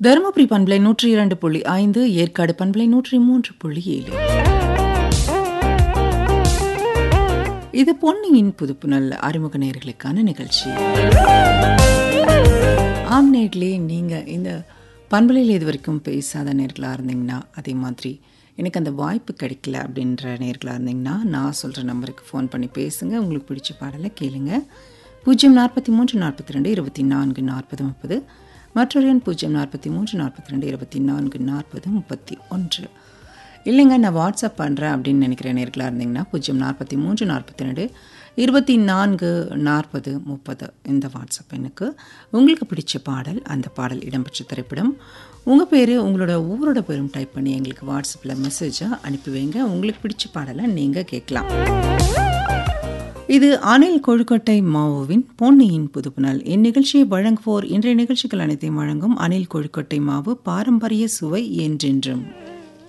தருமபுரி பண்பலை நூற்றி இரண்டு புள்ளி ஐந்து ஏற்காடு பண்பலை நூற்றி மூன்று புள்ளி ஏழு இது பொன்னியின் புதுப்புணல் அறிமுக நேர்களுக்கான நிகழ்ச்சி ஆம் நேர்களே நீங்கள் இந்த பண்பலையில் இது வரைக்கும் பேசாத நேர்களாக இருந்தீங்கன்னா அதே மாதிரி எனக்கு அந்த வாய்ப்பு கிடைக்கல அப்படின்ற நேர்களாக இருந்தீங்கன்னா நான் சொல்கிற நம்பருக்கு ஃபோன் பண்ணி பேசுங்க உங்களுக்கு பிடிச்ச பாடலை கேளுங்க பூஜ்ஜியம் நாற்பத்தி மூன்று நாற்பத்தி ரெண்டு இருபத்தி நான்கு நாற்பது முப்பது மற்றொரு எண் பூஜ்ஜியம் நாற்பத்தி மூன்று நாற்பத்தி ரெண்டு இருபத்தி நான்கு நாற்பது முப்பத்தி ஒன்று இல்லைங்க நான் வாட்ஸ்அப் பண்ணுறேன் அப்படின்னு நினைக்கிற நேர்களாக இருந்தீங்கன்னா பூஜ்ஜியம் நாற்பத்தி மூன்று நாற்பத்தி ரெண்டு இருபத்தி நான்கு நாற்பது முப்பது இந்த வாட்ஸ்அப் எண்ணுக்கு உங்களுக்கு பிடிச்ச பாடல் அந்த பாடல் இடம்பெற்ற திரைப்படம் உங்கள் பேர் உங்களோட ஊரோட பேரும் டைப் பண்ணி எங்களுக்கு வாட்ஸ்அப்பில் மெசேஜாக அனுப்பி வைங்க உங்களுக்கு பிடிச்ச பாடலை நீங்கள் கேட்கலாம் இது அனில் கொழுக்கட்டை மாவுவின் பொன்னியின் புதுப்புணல் இந்நிகழ்ச்சியை வழங்குவோர் இன்றைய நிகழ்ச்சிகள் அனைத்தையும் வழங்கும் அனில் கொழுக்கட்டை மாவு பாரம்பரிய சுவை என்றென்றும்